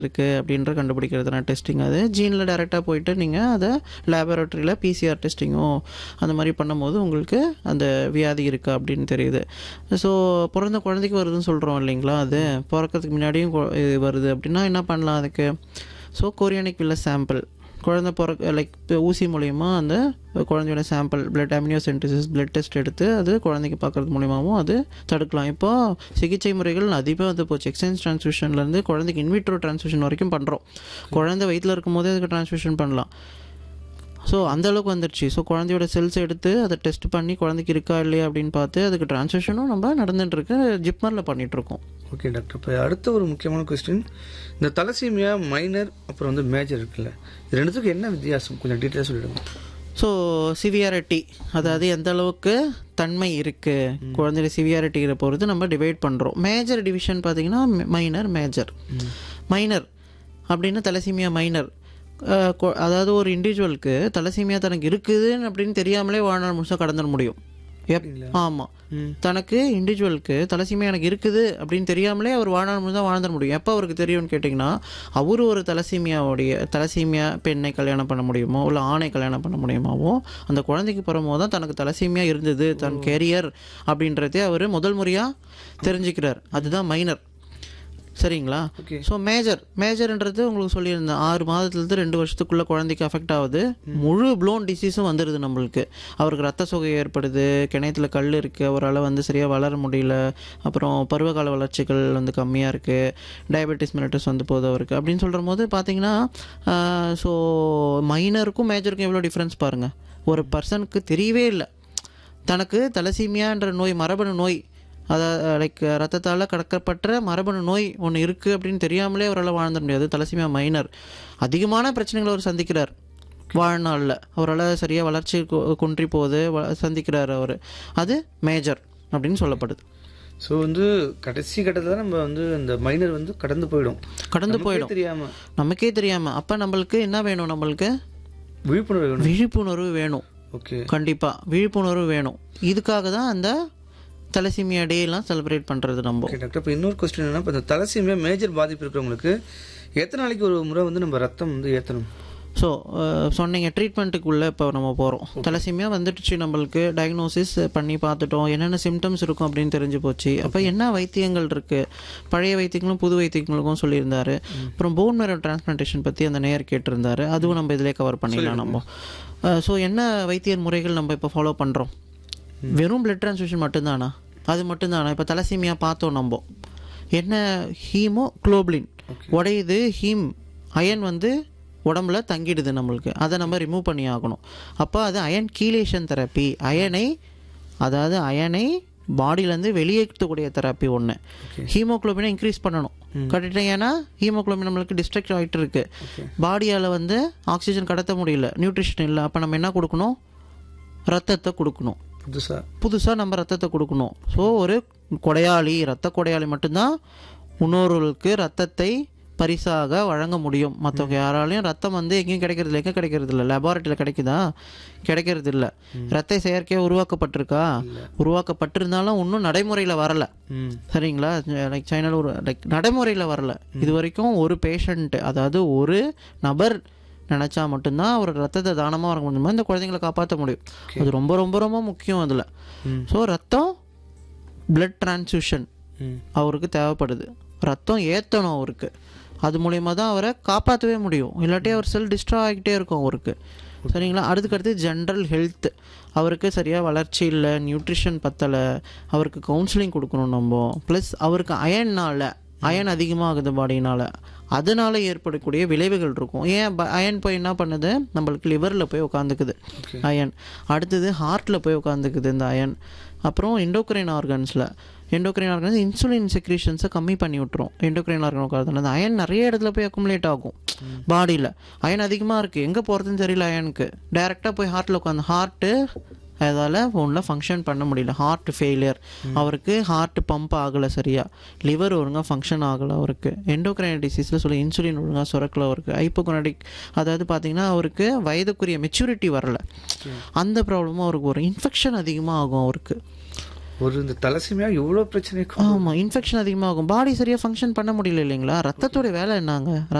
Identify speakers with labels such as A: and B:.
A: இருக்குது அப்படின்ற கண்டுபிடிக்கிறதுனா டெஸ்டிங் அது ஜீனில் டேரெக்டாக போயிட்டு நீங்கள் அதை லேபரேட்டரியில் பிசிஆர் டெஸ்டிங்கோ அந்த மாதிரி பண்ணும்போது உங்களுக்கு அந்த வியாதி இருக்கா அப்படின்னு தெரியுது ஸோ பிறந்த குழந்தைக்கு வருதுன்னு சொல்கிறோம் இல்லைங்களா அது பிறக்கிறதுக்கு முன்னாடியும் கொ- இது வருது அப்படின்னா என்ன பண்ணலாம் அதுக்கு ஸோ கோரியானிக் வில்ல சாம்பிள் குழந்தை பிறக்க லைக் ஊசி மூலயமா அந்த குழந்தையோட sample blood amniocentesis blood test எடுத்து அது குழந்தைக்கு பார்க்கறது மூலியமாகவும் அது தடுக்கலாம் இப்போ சிகிச்சை முறைகள் அதிகமாக வந்து போச்சு எக்ஸ்சேஞ்ச் டிரான்ஸ்ஃபியூஷன்லேருந்து குழந்தைக்கு இன்விட்ரோ டிரான்ஸ்ஃபியூஷன் வரைக்கும் பண்ணுறோம் குழந்தை வயிற்றில் இருக்கும்போதே அதுக்கு டிரான்ஸ்ஃபியூஷன் பண்ணலாம் ஸோ அந்த அளவுக்கு வந்துருச்சு ஸோ குழந்தையோட செல்ஸ் எடுத்து அதை டெஸ்ட் பண்ணி குழந்தைக்கு இருக்கா இல்லையா அப்படின்னு பார்த்து அதுக்கு டிரான்ஸ்ஃபியூஷனும் நம்ம நடந்துட்டு இருக்கு ஜிப்மரில் பண்ணிட்டு இருக்கோம்
B: ஓகே டாக்டர் இப்போ அடுத்த ஒரு முக்கியமான கொஸ்டின் இந்த தலசீமியா மைனர் அப்புறம் வந்து மேஜர் இருக்குல்ல இது ரெண்டுத்துக்கும் என்ன வித்தியாசம் கொஞ்சம் டீட்டெயிலாக சொல்லிடுங்க
A: ஸோ சிவியாரிட்டி அதாவது எந்த அளவுக்கு தன்மை இருக்குது குழந்தைய சிவியாரிட்டியை பொறுத்து நம்ம டிவைட் பண்ணுறோம் மேஜர் டிவிஷன் பார்த்தீங்கன்னா மைனர் மேஜர் மைனர் அப்படின்னு தலசீமியா மைனர் அதாவது ஒரு இண்டிவிஜுவலுக்கு தலசீமியா தனக்கு இருக்குதுன்னு அப்படின்னு தெரியாமலே வாழ்நாள் முழுசாக கடந்துட முடியும் எப் ஆமாம்
B: ம்.
A: தனக்கு இண்டிவிஜுவலுக்கு தலசீமியா எனக்கு இருக்குது அப்படின்னு தெரியாமலே அவர் வாழ்நாள் முழுசாக வாழ்ந்துட முடியும் எப்போ அவருக்கு தெரியும்னு கேட்டிங்கன்னா அவர் ஒரு தலசீமியாவுடைய தலசீமியா பெண்ணை கல்யாணம் பண்ண முடியுமோ இல்லை ஆணை கல்யாணம் பண்ண முடியுமாவோ அந்த குழந்தைக்கு பிறகும்போது தான் தனக்கு தலசீமியா இருந்தது தன் கேரியர் அப்படின்றதே அவர் முதல் முறையாக தெரிஞ்சுக்கிறார் அதுதான் மைனர் சரிங்களா
B: Okay.
A: ஸோ மேஜர் மேஜர்ன்றது உங்களுக்கு சொல்லியிருந்தேன் ஆறு மாதத்துலேருந்து ரெண்டு வருஷத்துக்குள்ள குழந்தைக்கு அஃபெக்ட் ஆகுது முழு ப்ளோன் டிசீஸும் வந்துடுது நம்மளுக்கு அவருக்கு ரத்த சோகை ஏற்படுது கிணத்துல கல் இருக்குது அவரால் வந்து சரியாக வளர முடியல அப்புறம் பருவகால வளர்ச்சிகள் வந்து கம்மியாக இருக்குது டயபெட்டிஸ் மெலிட்டஸ் வந்து போகுது அவருக்கு அப்படின்னு சொல்கிற போது பார்த்தீங்கன்னா ஸோ மைனருக்கும் மேஜருக்கும் எவ்வளோ டிஃப்ரென்ஸ் பாருங்கள் ஒரு பர்சனுக்கு தெரியவே இல்லை தனக்கு தலசீமியான்ற நோய் மரபணு நோய் அதாவது லைக் ரத்தத்தால் கடக்கப்பட்ட மரபணு நோய் ஒன்று இருக்குது அப்படின்னு தெரியாமலே அவரால் வாழ்ந்துட முடியாது தலசீமியா மைனர் அதிகமான பிரச்சனைகளை அவர் சந்திக்கிறார் வாழ்நாளில் அவரால் சரியாக வளர்ச்சி கு- குன்றி போகுது வ- சந்திக்கிறார் அவர் அது மேஜர் அப்படின்னு சொல்லப்படுது
B: ஸோ வந்து கடைசி கட்டத்தில் நம்ம வந்து இந்த மைனர் வந்து கடந்து போயிடும்
A: கடந்து
B: நமக்கே
A: போயிடும்
B: தெரியாம
A: நமக்கே தெரியாமல் அப்போ நம்மளுக்கு என்ன வேணும் நம்மளுக்கு
B: விழிப்புணர்வு வேணும்
A: விழிப்புணர்வு வேணும்
B: ஓகே
A: கண்டிப்பாக விழிப்புணர்வு வேணும் இதுக்காக தான் அந்த தலசீமியா டேலாம் செலிப்ரேட் பண்ணுறது நம்ம
B: ஓகே டாக்டர் இப்போ இன்னொரு கொஸ்டின் என்ன இப்போ இந்த தலசீமியா மேஜர் பாதிப்பு இருக்கிறவங்களுக்கு எத்தனை நாளைக்கு ஒரு முறை வந்து நம்ம ரத்தம் வந்து ஏற்றணும்
A: ஸோ சொன்னீங்க ட்ரீட்மெண்ட்டுக்குள்ளே இப்போ நம்ம போகிறோம் தலசீமியா வந்துடுச்சு நம்மளுக்கு டயக்னோசிஸ் பண்ணி பார்த்துட்டோம் என்னென்ன சிம்டம்ஸ் இருக்கும் அப்படின்னு தெரிஞ்சு போச்சு அப்போ என்ன வைத்தியங்கள் இருக்குது பழைய வைத்தியங்களும் புது வைத்தியங்களுக்கும் சொல்லியிருந்தாரு அப்புறம் போன் மேரோ டிரான்ஸ்பிளான்டேஷன் பற்றி அந்த நேயர் கேட்டிருந்தாரு அதுவும் நம்ம இதிலே கவர் பண்ணிடலாம் நம்ம ஸோ என்ன வைத்திய முறைகள் நம்ம இப்போ ஃபாலோ பண்ணுறோம் வெறும் பிளட் ட்ரான்ஸ்ஃபியூஷன் மட்டும்தானா அது மட்டும்தானா இப்போ தலசீமியா பார்த்தோம் நம்ம என்ன ஹீமோ குளோபிளின் உடையுது ஹீம் அயன் வந்து உடம்புல தங்கிடுது நம்மளுக்கு அதை நம்ம ரிமூவ் பண்ணி ஆகணும் அப்போ அது அயன் கீலேஷன் தெரப்பி அயனை அதாவது அயனை பாடியிலேருந்து வெளியேற்றக்கூடிய தெரப்பி ஒன்று ஹீமோக்ளோபினை இன்க்ரீஸ் பண்ணணும் கரெக்டாக ஏன்னா ஹீமோக்ளோபின் நம்மளுக்கு டிஸ்ட்ரக்ட் ஆகிட்டு இருக்கு பாடியால் வந்து ஆக்சிஜன் கடத்த முடியல நியூட்ரிஷன் இல்லை அப்போ நம்ம என்ன கொடுக்கணும் ரத்தத்தை கொடுக்கணும்
B: புதுசாக
A: புதுசாக நம்ம ரத்தத்தை கொடுக்கணும் ஸோ ஒரு கொடையாளி ரத்த கொடையாளி மட்டும்தான் முன்னோர்களுக்கு ரத்தத்தை பரிசாக வழங்க முடியும் மற்றவங்க யாராலையும் ரத்தம் வந்து எங்கேயும் கிடைக்கிறது இல்லை எங்கே கிடைக்கிறது இல்லை லெபார்ட்டரியில் கிடைக்குதா கிடைக்கிறது இல்லை ரத்த செயற்கையாக உருவாக்கப்பட்டிருக்கா உருவாக்கப்பட்டிருந்தாலும் இன்னும் நடைமுறையில் வரலை
B: ம்
A: சரிங்களா லைக் சைனால ஒரு லைக் நடைமுறையில் வரல இது வரைக்கும் ஒரு பேஷண்ட் அதாவது ஒரு நபர் நினச்சா மட்டும்தான் அவர் ரத்தத்தை தானமாக வழங்க முடியுமா இந்த குழந்தைங்களை காப்பாற்ற முடியும் அது ரொம்ப ரொம்ப ரொம்ப முக்கியம் அதில்
B: ம்.
A: ஸோ ரத்தம் பிளட் டிரான்ஸ்ஃபியூஷன்
B: ம்
A: அவருக்கு தேவைப்படுது ரத்தம் ஏற்றணும் அவருக்கு அது மூலியமாக தான் அவரை காப்பாற்றவே முடியும் இல்லாட்டி அவர் செல் டிஸ்ட்ரா ஆகிக்கிட்டே இருக்கும் அவருக்கு சரிங்களா அடுத்துக்கடுத்து ஜென்ரல் ஹெல்த் அவருக்கு சரியாக வளர்ச்சி இல்லை நியூட்ரிஷன் பத்தலை அவருக்கு கவுன்சிலிங் கொடுக்கணும் நம்ம ப்ளஸ் அவருக்கு அயன்னால் அயன் அதிகமாகுது பாடினால் அதனால ஏற்படக்கூடிய விளைவுகள் இருக்கும் ஏன் அயன் போய் என்ன பண்ணுது நம்மளுக்கு லிவரில் போய் உட்காந்துக்குது அயன் அடுத்தது ஹார்ட்டில் போய் உட்காந்துக்குது இந்த அயன் அப்புறம் எண்டோக்ரைன் ஆர்கன்ஸில் எண்டோக்ரைன் ஆர்கன்ஸ் இன்சுலின் செக்ரீஷன்ஸை கம்மி பண்ணி விட்டுரும் எண்டோக்ரைன் ஆர்கன் உட்காந்து அந்த அயன் நிறைய இடத்துல போய் அக்குமுலேட் ஆகும் பாடியில் அயன் அதிகமாக இருக்குது எங்கே போகிறதுன்னு தெரியல அயனுக்கு டைரெக்டாக போய் ஹார்ட்டில் உட்காந்து ஹார்ட்டு அதால் ஃபோனில் ஃபங்க்ஷன் பண்ண முடியல ஹார்ட் ஃபெயிலியர் அவருக்கு ஹார்ட் பம்ப் ஆகலை சரியா லிவர் ஒழுங்காக ஃபங்க்ஷன் ஆகலை அவருக்கு எண்டோக்ரைன் டிசீஸில் சொல்ல இன்சுலின் ஒழுங்காக சுரக்கல அவருக்கு ஹைப்போகொனடிக் அதாவது பார்த்தீங்கன்னா அவருக்கு வயதுக்குரிய மெச்சூரிட்டி வரல அந்த ப்ராப்ளமும் அவருக்கு வரும் இன்ஃபெக்ஷன் அதிகமாக ஆகும் அவருக்கு
B: ஒரு இந்த தலசிமியா இவ்வளோ பிரச்சனைக்கும்
A: ஆமாம் இன்ஃபெக்ஷன் அதிகமாகும் பாடி சரியாக ஃபங்க்ஷன் பண்ண முடியல இல்லைங்களா ரத்தத்தோட வேலை என்னங்க